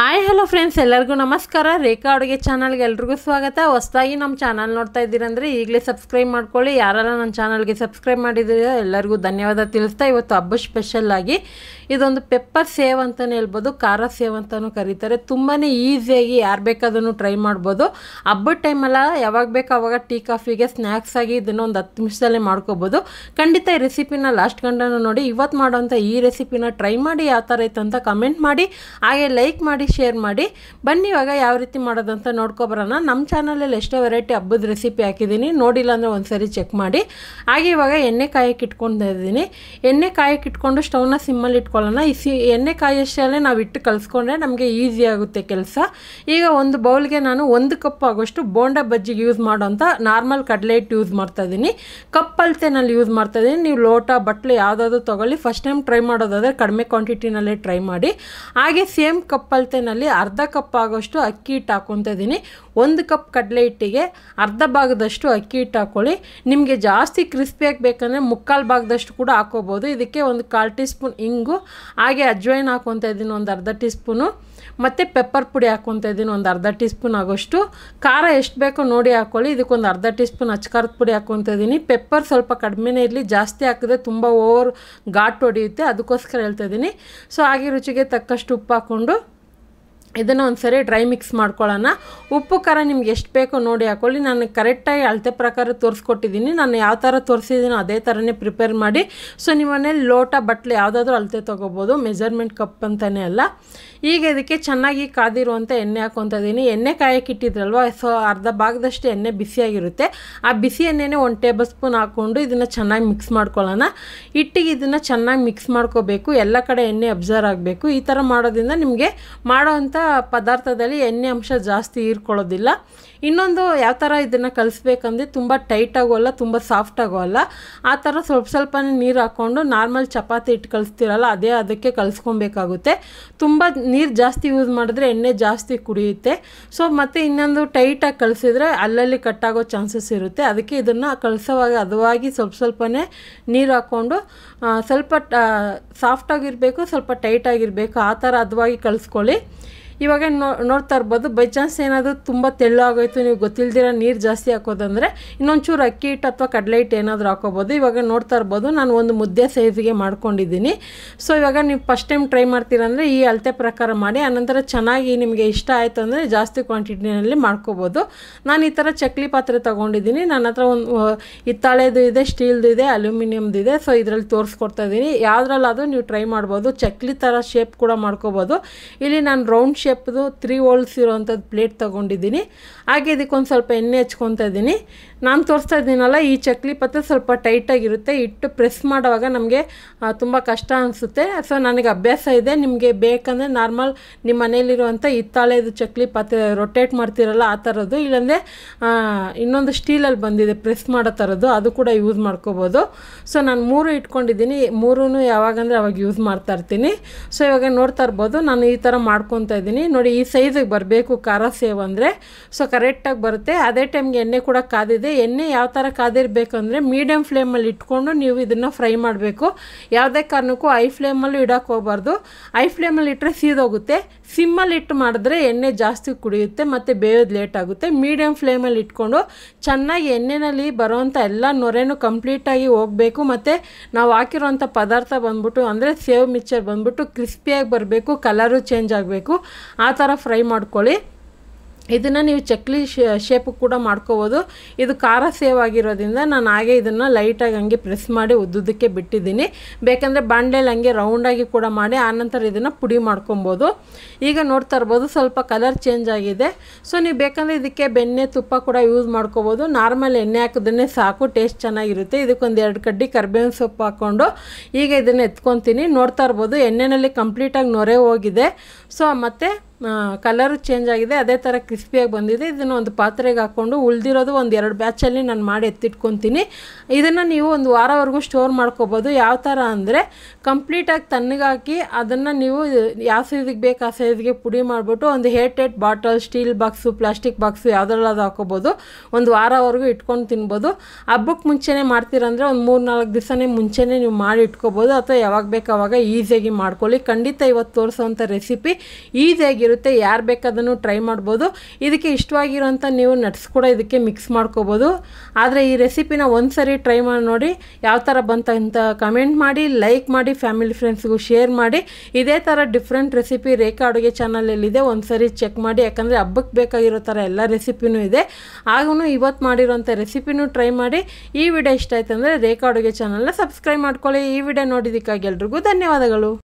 hi hello friends ಎಲ್ಲರಿಗೂ ನಮಸ್ಕಾರ ರೇಖಾ ಅಡುಗೆ ಚಾನಲ್ಗೆ ಎಲ್ರಿಗೂ ಸ್ವಾಗತ ಹೊಸದಾಗಿ ನಮ್ಮ ಚಾನಲ್ ನೋಡ್ತಾ ಇದ್ದೀರಂದರೆ ಈಗಲೇ ಸಬ್ಸ್ಕ್ರೈಬ್ ಮಾಡ್ಕೊಳ್ಳಿ ಯಾರೆಲ್ಲ ನನ್ನ ಚಾನಲ್ಗೆ ಸಬ್ಸ್ಕ್ರೈಬ್ ಮಾಡಿದ್ದೀರೋ ಎಲ್ಲರಿಗೂ ಧನ್ಯವಾದ ತಿಳಿಸ್ತಾ ಇವತ್ತು ಹಬ್ಬ ಸ್ಪೆಷಲ್ ಆಗಿ ಇದೊಂದು ಪೆಪ್ಪರ್ ಸೇವ್ ಅಂತಲೇ ಹೇಳ್ಬೋದು ಖಾರ ಸೇವ್ ಅಂತಲೂ ಕರೀತಾರೆ ತುಂಬಾ ಈಸಿಯಾಗಿ ಯಾರು ಬೇಕಾದ್ರೂ ಟ್ರೈ ಮಾಡ್ಬೋದು ಹಬ್ಬದ ಟೈಮಲ್ಲ ಯಾವಾಗ ಬೇಕು ಆವಾಗ ಟೀ ಕಾಫಿಗೆ ಸ್ನ್ಯಾಕ್ಸ್ ಆಗಿ ಇದನ್ನು ಒಂದು ಹತ್ತು ನಿಮಿಷದಲ್ಲೇ ಮಾಡ್ಕೋಬೋದು ಖಂಡಿತ ಈ ರೆಸಿಪಿನ ಲಾಸ್ಟ್ ಗಂಟನೂ ನೋಡಿ ಇವತ್ತು ಮಾಡೋಂಥ ಈ ರೆಸಿಪಿನ ಟ್ರೈ ಮಾಡಿ ಯಾವ ಥರ ಇತ್ತು ಅಂತ ಕಮೆಂಟ್ ಮಾಡಿ ಹಾಗೆ ಲೈಕ್ ಮಾಡಿ ಶೇರ್ ಮಾಡಿ ಬನ್ನಿ ಇವಾಗ ಯಾವ ರೀತಿ ಮಾಡೋದಂತ ನೋಡ್ಕೊಬರೋಣ ನಮ್ಮ ಚಾನಲಲ್ಲಿ ಎಷ್ಟೋ ವೆರೈಟಿ ಹಬ್ಬದ ರೆಸಿಪಿ ಹಾಕಿದ್ದೀನಿ ನೋಡಿಲ್ಲ ಅಂದರೆ ಒಂದ್ಸರಿ ಚೆಕ್ ಮಾಡಿ ಹಾಗೆ ಇವಾಗ ಎಣ್ಣೆ ಕಾಯಕ್ಕೆ ಇಟ್ಕೊಂಡಿದ್ದೀನಿ ಎಣ್ಣೆ ಕಾಯಕ್ಕೆ ಇಟ್ಕೊಂಡು ಸ್ಟವ್ನ ಸಿಮ್ಮಲ್ಲಿ ಇಟ್ಕೊಳ್ಳೋಣ ಈ ಸಿ ಎಣ್ಣೆ ಕಾಯಷ್ಟೇ ನಾವು ಇಟ್ಟು ಕಲಿಸ್ಕೊಂಡ್ರೆ ನಮಗೆ ಈಸಿ ಆಗುತ್ತೆ ಕೆಲಸ ಈಗ ಒಂದು ಬೌಲ್ಗೆ ನಾನು ಒಂದು ಕಪ್ ಆಗೋಷ್ಟು ಬೋಂಡ ಬಜ್ಜಿಗೆ ಯೂಸ್ ಮಾಡೋಂಥ ನಾರ್ಮಲ್ ಕಡಲೆ ಹಿಟ್ಟು ಯೂಸ್ ಮಾಡ್ತಾ ಇದ್ದೀನಿ ಕಪ್ ಅಳತೆನಲ್ಲಿ ಯೂಸ್ ಮಾಡ್ತಾ ಇದ್ದೀನಿ ನೀವು ಲೋಟ ಬಟ್ಲು ಯಾವುದಾದ್ರು ತೊಗೊಳ್ಳಿ ಫಸ್ಟ್ ಟೈಮ್ ಟ್ರೈ ಮಾಡೋದಾದರೆ ಕಡಿಮೆ ಕ್ವಾಂಟಿಟಿನಲ್ಲೇ ಟ್ರೈ ಮಾಡಿ ಹಾಗೆ ಸೇಮ್ ಕಪ್ ಅಳತೆನಲ್ಲಿ ಅರ್ಧ ಕಪ್ ಆಗೋಷ್ಟು ಅಕ್ಕಿ ಹಿಟ್ಟು ಹಾಕ್ಕೊತಾ ಇದ್ದೀನಿ ಒಂದು ಕಪ್ ಕಡಲೆ ಹಿಟ್ಟಿಗೆ ಅರ್ಧ ಭಾಗದಷ್ಟು ಅಕ್ಕಿ ಹಿಟ್ಟು ಹಾಕ್ಕೊಳ್ಳಿ ನಿಮಗೆ ಜಾಸ್ತಿ ಕ್ರಿಸ್ಪಿಯಾಗಿ ಬೇಕಂದರೆ ಮುಕ್ಕಾಲು ಭಾಗದಷ್ಟು ಕೂಡ ಹಾಕೋಬೋದು ಇದಕ್ಕೆ ಒಂದು ಕಾಲು ಟೀ ಸ್ಪೂನ್ ಇಂಗು ಹಾಗೆ ಅಜ್ವೈನ್ ಹಾಕ್ಕೊತಾ ಇದ್ದೀನಿ ಒಂದು ಅರ್ಧ ಟೀ ಸ್ಪೂನು ಮತ್ತು ಪೆಪ್ಪರ್ ಪುಡಿ ಹಾಕ್ಕೊತಾ ಇದ್ದೀನಿ ಒಂದು ಅರ್ಧ ಟೀ ಸ್ಪೂನ್ ಆಗೋಷ್ಟು ಖಾರ ಎಷ್ಟು ಬೇಕೋ ನೋಡಿ ಹಾಕ್ಕೊಳ್ಳಿ ಇದಕ್ಕೊಂದು ಅರ್ಧ ಟೀ ಸ್ಪೂನ್ ಅಚ್ಕಾರದ ಪುಡಿ ಹಾಕ್ಕೊತಾ ಇದ್ದೀನಿ ಪೆಪ್ಪರ್ ಸ್ವಲ್ಪ ಕಡಿಮೆನೇ ಇರಲಿ ಜಾಸ್ತಿ ಹಾಕಿದ್ರೆ ತುಂಬ ಓವರ್ ಘಾಟ್ ಹೊಡೆಯುತ್ತೆ ಅದಕ್ಕೋಸ್ಕರ ಹೇಳ್ತಾ ಇದ್ದೀನಿ ಸೊ ಹಾಗೆ ರುಚಿಗೆ ತಕ್ಕಷ್ಟು ಉಪ್ಪು ಹಾಕ್ಕೊಂಡು ಇದನ್ನು ಒಂದು ಸರಿ ಡ್ರೈ ಮಿಕ್ಸ್ ಮಾಡ್ಕೊಳ್ಳೋಣ ಉಪ್ಪು ಖಾರ ನಿಮ್ಗೆ ಎಷ್ಟು ಬೇಕೋ ನೋಡಿ ಹಾಕ್ಕೊಳ್ಳಿ ನಾನು ಕರೆಕ್ಟಾಗಿ ಅಳತೆ ಪ್ರಕಾರ ತೋರಿಸ್ಕೊಟ್ಟಿದ್ದೀನಿ ನಾನು ಯಾವ ಥರ ತೋರಿಸಿದ್ದೀನೋ ಅದೇ ಥರನೇ ಪ್ರಿಪೇರ್ ಮಾಡಿ ಸೊ ನಿಮ್ಮ ಮನೇಲಿ ಲೋಟ ಬಟ್ಲು ಯಾವುದಾದ್ರೂ ಅಳತೆ ತೊಗೋಬೋದು ಮೆಜರ್ಮೆಂಟ್ ಕಪ್ ಅಂತಲೇ ಅಲ್ಲ ಈಗ ಇದಕ್ಕೆ ಚೆನ್ನಾಗಿ ಕಾದಿರುವಂಥ ಎಣ್ಣೆ ಹಾಕ್ಕೊತಾ ಇದ್ದೀನಿ ಎಣ್ಣೆ ಕಾಯಕ್ಕೆ ಇಟ್ಟಿದ್ರಲ್ವ ಸೊ ಅರ್ಧ ಭಾಗದಷ್ಟು ಎಣ್ಣೆ ಬಿಸಿಯಾಗಿರುತ್ತೆ ಆ ಬಿಸಿ ಎಣ್ಣೆನೇ ಒಂದು ಟೇಬಲ್ ಸ್ಪೂನ್ ಹಾಕ್ಕೊಂಡು ಇದನ್ನು ಚೆನ್ನಾಗಿ ಮಿಕ್ಸ್ ಮಾಡ್ಕೊಳ್ಳೋಣ ಹಿಟ್ಟಿಗೆ ಇದನ್ನು ಚೆನ್ನಾಗಿ ಮಿಕ್ಸ್ ಮಾಡ್ಕೋಬೇಕು ಎಲ್ಲ ಕಡೆ ಎಣ್ಣೆ ಅಬ್ಸರ್ವ್ ಆಗಬೇಕು ಈ ಥರ ಮಾಡೋದ್ರಿಂದ ನಿಮಗೆ ಮಾಡೋವಂಥ ಪದಾರ್ಥದಲ್ಲಿ ಎಣ್ಣೆ ಅಂಶ ಜಾಸ್ತಿ ಹೀರ್ಕೊಳ್ಳೋದಿಲ್ಲ ಇನ್ನೊಂದು ಯಾವ ಥರ ಇದನ್ನು ಕಲಿಸ್ಬೇಕಂದ್ರೆ ತುಂಬ ಟೈಟ್ ಆಗೋಲ್ಲ ತುಂಬ ಸಾಫ್ಟ್ ಆಗೋಲ್ಲ ಆ ಥರ ಸ್ವಲ್ಪ ಸ್ವಲ್ಪನೇ ನೀರು ಹಾಕ್ಕೊಂಡು ನಾರ್ಮಲ್ ಚಪಾತಿ ಇಟ್ಟು ಕಲಿಸ್ತೀರಲ್ಲ ಅದೇ ಅದಕ್ಕೆ ಕಲಿಸ್ಕೊಬೇಕಾಗುತ್ತೆ ತುಂಬ ನೀರು ಜಾಸ್ತಿ ಯೂಸ್ ಮಾಡಿದ್ರೆ ಎಣ್ಣೆ ಜಾಸ್ತಿ ಕುಡಿಯುತ್ತೆ ಸೊ ಮತ್ತು ಇನ್ನೊಂದು ಟೈಟಾಗಿ ಕಲಿಸಿದ್ರೆ ಅಲ್ಲಲ್ಲಿ ಕಟ್ಟಾಗೋ ಚಾನ್ಸಸ್ ಇರುತ್ತೆ ಅದಕ್ಕೆ ಇದನ್ನು ಕಲಿಸೋವಾಗ ಹದವಾಗಿ ಸ್ವಲ್ಪ ಸ್ವಲ್ಪನೇ ನೀರು ಹಾಕ್ಕೊಂಡು ಸ್ವಲ್ಪ ಸಾಫ್ಟಾಗಿರಬೇಕು ಸ್ವಲ್ಪ ಟೈಟಾಗಿರಬೇಕು ಆ ಥರ ಹದವಾಗಿ ಕಲಿಸ್ಕೊಳ್ಳಿ ಇವಾಗ ನೋ ನೋಡ್ತಾ ಇರ್ಬೋದು ಬೈ ಚಾನ್ಸ್ ಏನಾದರೂ ತುಂಬ ತೆಳ್ಳಾಗೋಯ್ತು ನೀವು ಗೊತ್ತಿಲ್ದಿರ ನೀರು ಜಾಸ್ತಿ ಹಾಕೋದಂದರೆ ಇನ್ನೊಂಚೂರು ಅಕ್ಕಿ ಹಿಟ್ಟು ಅಥವಾ ಕಡಲೆ ಹಿಟ್ಟು ಏನಾದರೂ ಹಾಕೋಬೋದು ಇವಾಗ ನೋಡ್ತಾ ಇರ್ಬೋದು ನಾನು ಒಂದು ಮುದ್ದೆ ಸೈಜಿಗೆ ಮಾಡ್ಕೊಂಡಿದ್ದೀನಿ ಸೊ ಇವಾಗ ನೀವು ಫಸ್ಟ್ ಟೈಮ್ ಟ್ರೈ ಮಾಡ್ತೀರಂದರೆ ಈ ಅಳತೆ ಪ್ರಕಾರ ಮಾಡಿ ಆನಂತರ ಚೆನ್ನಾಗಿ ನಿಮಗೆ ಇಷ್ಟ ಆಯಿತು ಅಂದರೆ ಜಾಸ್ತಿ ಕ್ವಾಂಟಿಟಿನಲ್ಲಿ ಮಾಡ್ಕೋಬೋದು ನಾನು ಈ ಥರ ಚಕ್ಲಿ ಪಾತ್ರೆ ತೊಗೊಂಡಿದ್ದೀನಿ ನನ್ನ ಹತ್ರ ಒಂದು ಹಿತ್ತಾಳೆದು ಇದೆ ಸ್ಟೀಲ್ದು ಇದೆ ಅಲ್ಯೂಮಿನಿಯಮ್ದು ಇದೆ ಸೊ ಇದರಲ್ಲಿ ತೋರಿಸ್ಕೊಡ್ತಾ ಇದ್ದೀನಿ ಯಾವುದ್ರಲ್ಲಾದರೂ ನೀವು ಟ್ರೈ ಮಾಡ್ಬೋದು ಚಕ್ಲಿ ಥರ ಶೇಪ್ ಕೂಡ ಮಾಡ್ಕೋಬೋದು ಇಲ್ಲಿ ನಾನು ರೌಂಡ್ ಶೇಪ್ದು ತ್ರೀ ಹೋಲ್ಸ್ ಇರೋವಂಥದ್ದು ಪ್ಲೇಟ್ ತೊಗೊಂಡಿದ್ದೀನಿ ಹಾಗೆ ಇದಕ್ಕೊಂದು ಸ್ವಲ್ಪ ಎಣ್ಣೆ ಹಚ್ಕೊತಾ ಇದ್ದೀನಿ ನಾನು ತೋರಿಸ್ತಾ ಇದ್ದೀನಲ್ಲ ಈ ಚಕ್ಲಿ ಪತ್ರ ಸ್ವಲ್ಪ ಟೈಟಾಗಿರುತ್ತೆ ಇಟ್ಟು ಪ್ರೆಸ್ ಮಾಡುವಾಗ ನಮಗೆ ತುಂಬ ಕಷ್ಟ ಅನಿಸುತ್ತೆ ಸೊ ನನಗೆ ಅಭ್ಯಾಸ ಇದೆ ನಿಮಗೆ ಬೇಕಂದರೆ ನಾರ್ಮಲ್ ನಿಮ್ಮ ಮನೇಲಿರುವಂಥ ಹಿತ್ತಾಳೆದು ಚಕ್ಲಿ ಪಾತ್ರೆ ರೊಟೇಟ್ ಮಾಡ್ತಿರಲ್ಲ ಆ ಥರದ್ದು ಇಲ್ಲಾಂದರೆ ಇನ್ನೊಂದು ಸ್ಟೀಲಲ್ಲಿ ಬಂದಿದೆ ಪ್ರೆಸ್ ಮಾಡೋ ಥರದ್ದು ಅದು ಕೂಡ ಯೂಸ್ ಮಾಡ್ಕೋಬೋದು ಸೊ ನಾನು ಮೂರು ಇಟ್ಕೊಂಡಿದ್ದೀನಿ ಮೂರೂ ಯಾವಾಗಂದರೆ ಅವಾಗ ಯೂಸ್ ಮಾಡ್ತಾ ಇರ್ತೀನಿ ಸೊ ಇವಾಗ ನೋಡ್ತಾ ಇರ್ಬೋದು ನಾನು ಈ ಥರ ಮಾಡ್ಕೊತಾ ಇದ್ದೀನಿ ನೋಡಿ ಈ ಸೈಜಿಗೆ ಬರಬೇಕು ಖಾರ ಸೇವ್ ಅಂದರೆ ಸೊ ಕರೆಕ್ಟಾಗಿ ಬರುತ್ತೆ ಅದೇ ಟೈಮ್ಗೆ ಎಣ್ಣೆ ಕೂಡ ಕಾದಿದೆ ಎಣ್ಣೆ ಯಾವ ಥರ ಕಾದಿರಬೇಕಂದ್ರೆ ಮೀಡಿಯಮ್ ಫ್ಲೇಮಲ್ಲಿ ಇಟ್ಕೊಂಡು ನೀವು ಇದನ್ನು ಫ್ರೈ ಮಾಡಬೇಕು ಯಾವುದೇ ಕಾರಣಕ್ಕೂ ಐ ಫ್ಲೇಮಲ್ಲೂ ಇಡೋಕೆ ಹೋಗ್ಬಾರ್ದು ಐ ಫ್ಲೇಮಲ್ಲಿ ಇಟ್ಟರೆ ಸೀದೋಗುತ್ತೆ ಸಿಮ್ಮಲ್ಲಿ ಇಟ್ಟು ಮಾಡಿದ್ರೆ ಎಣ್ಣೆ ಜಾಸ್ತಿ ಕುಡಿಯುತ್ತೆ ಮತ್ತು ಬೇಯೋದು ಲೇಟ್ ಆಗುತ್ತೆ ಮೀಡಿಯಮ್ ಫ್ಲೇಮಲ್ಲಿ ಇಟ್ಕೊಂಡು ಚೆನ್ನಾಗಿ ಎಣ್ಣೆಯಲ್ಲಿ ಬರೋವಂಥ ಎಲ್ಲ ನೊರೆನೂ ಕಂಪ್ಲೀಟಾಗಿ ಹೋಗಬೇಕು ಮತ್ತು ನಾವು ಹಾಕಿರೋವಂಥ ಪದಾರ್ಥ ಬಂದ್ಬಿಟ್ಟು ಅಂದರೆ ಸೇವ್ ಮಿಕ್ಚರ್ ಬಂದ್ಬಿಟ್ಟು ಕ್ರಿಸ್ಪಿಯಾಗಿ ಬರಬೇಕು ಕಲರು ಚೇಂಜ್ ಆಗಬೇಕು ಆ ಥರ ಫ್ರೈ ಮಾಡ್ಕೊಳ್ಳಿ ಇದನ್ನು ನೀವು ಚಕ್ಲಿ ಶೇಪು ಕೂಡ ಮಾಡ್ಕೋಬೋದು ಇದು ಖಾರ ಸೇವ್ ಆಗಿರೋದ್ರಿಂದ ನಾನು ಹಾಗೆ ಇದನ್ನು ಲೈಟಾಗಿ ಹಂಗೆ ಪ್ರೆಸ್ ಮಾಡಿ ಉದ್ದುದಕ್ಕೆ ಬಿಟ್ಟಿದ್ದೀನಿ ಬೇಕಂದರೆ ಬಾಂಡ್ಲೇಲಿ ಹಂಗೆ ರೌಂಡಾಗಿ ಕೂಡ ಮಾಡಿ ಆನಂತರ ಇದನ್ನು ಪುಡಿ ಮಾಡ್ಕೊಬೋದು ಈಗ ನೋಡ್ತಾ ಇರ್ಬೋದು ಸ್ವಲ್ಪ ಕಲರ್ ಚೇಂಜ್ ಆಗಿದೆ ಸೊ ನೀವು ಬೇಕಂದರೆ ಇದಕ್ಕೆ ಬೆಣ್ಣೆ ತುಪ್ಪ ಕೂಡ ಯೂಸ್ ಮಾಡ್ಕೋಬೋದು ನಾರ್ಮಲ್ ಎಣ್ಣೆ ಹಾಕಿದ್ರೆ ಸಾಕು ಟೇಸ್ಟ್ ಚೆನ್ನಾಗಿರುತ್ತೆ ಇದಕ್ಕೊಂದು ಎರಡು ಕಡ್ಡಿ ಕರ್ಬೇವಿನ ಸೊಪ್ಪು ಹಾಕ್ಕೊಂಡು ಈಗ ಇದನ್ನು ಎತ್ಕೊತೀನಿ ನೋಡ್ತಾ ಇರ್ಬೋದು ಎಣ್ಣೆಯಲ್ಲಿ ಕಂಪ್ಲೀಟಾಗಿ ನೊರೆ ಹೋಗಿದೆ ಸೊ ಮತ್ತು ಕಲರು ಚೇಂಜ್ ಆಗಿದೆ ಅದೇ ಥರ ಕ್ರಿಸ್ಪಿಯಾಗಿ ಬಂದಿದೆ ಇದನ್ನು ಒಂದು ಪಾತ್ರೆಗೆ ಹಾಕ್ಕೊಂಡು ಉಳಿದಿರೋದು ಒಂದು ಎರಡು ಬ್ಯಾಚಲ್ಲಿ ನಾನು ಮಾಡಿ ಎತ್ತಿಟ್ಕೊತೀನಿ ಇದನ್ನು ನೀವು ಒಂದು ವಾರವರೆಗೂ ಸ್ಟೋರ್ ಮಾಡ್ಕೋಬೋದು ಯಾವ ಥರ ಅಂದರೆ ಕಂಪ್ಲೀಟಾಗಿ ತಣ್ಣಗಾಕಿ ಅದನ್ನು ನೀವು ಯಾವ ಸೈಜಿಗೆ ಬೇಕು ಆ ಸೈಜ್ಗೆ ಪುಡಿ ಮಾಡಿಬಿಟ್ಟು ಒಂದು air tight bottle steel box plastic box ಯಾವುದ್ರಲ್ಲಾದ್ರು ಹಾಕೋಬೋದು ಒಂದು ವಾರವರೆಗೂ ಇಟ್ಕೊಂಡು ತಿನ್ಬೋದು ಹಬ್ಬಕ್ಕೆ ಮುಂಚೆನೇ ಮಾಡ್ತೀರಂದರೆ ಒಂದು ಮೂರು ನಾಲ್ಕು ದಿವಸನೇ ಮುಂಚೆನೇ ನೀವು ಮಾಡಿ ಇಟ್ಕೋಬೋದು ಅಥವಾ ಯಾವಾಗ ಬೇಕು ಅವಾಗ ಈಸಿಯಾಗಿ ಮಾಡ್ಕೊಳ್ಳಿ ಖಂಡಿತ ಇವತ್ತು ತೋರಿಸೋವಂಥ ರೆಸಿಪಿ ಈಸಿಯಾಗಿ ಚೆನ್ನಾಗಿರುತ್ತೆ ಯಾರು ಬೇಕಾದನ್ನು ಟ್ರೈ ಮಾಡ್ಬೋದು ಇದಕ್ಕೆ ಇಷ್ಟವಾಗಿರೋಂಥ ನೀವು ನಟ್ಸ್ ಕೂಡ ಇದಕ್ಕೆ ಮಿಕ್ಸ್ ಮಾಡ್ಕೋಬೋದು ಆದರೆ ಈ ರೆಸಿಪಿನ ಒಂದು ಸರಿ ಟ್ರೈ ಮಾಡಿ ನೋಡಿ ಯಾವ ಥರ ಬಂತಂತ ಕಮೆಂಟ್ ಮಾಡಿ ಲೈಕ್ ಮಾಡಿ ಫ್ಯಾಮಿಲಿ ಫ್ರೆಂಡ್ಸ್ಗೂ ಶೇರ್ ಮಾಡಿ ಇದೇ ಥರ ಡಿಫ್ರೆಂಟ್ ರೆಸಿಪಿ ರೇಖಾ ಅಡುಗೆ ಚಾನಲಲ್ಲಿದೆ ಒಂದು ಸರಿ ಚೆಕ್ ಮಾಡಿ ಯಾಕಂದರೆ ಹಬ್ಬಕ್ಕೆ ಬೇಕಾಗಿರೋ ಥರ ಎಲ್ಲ ರೆಸಿಪಿನೂ ಇದೆ ಹಾಗೂ ಇವತ್ತು ಮಾಡಿರೋಂಥ ರೆಸಿಪಿನೂ ಟ್ರೈ ಮಾಡಿ ಈ ವಿಡಿಯೋ ಇಷ್ಟ ಆಯ್ತು ಅಂದರೆ ರೇಖಾ ಅಡುಗೆ ಚಾನಲ್ನ ಸಬ್ಸ್ಕ್ರೈಬ್ ಮಾಡ್ಕೊಳ್ಳಿ ಈ ವಿಡಿಯೋ ನೋಡಿದ್ದಕ್ಕಾಗಿ ಎಲ್ರಿಗೂ ಧನ್ಯವಾದಗಳು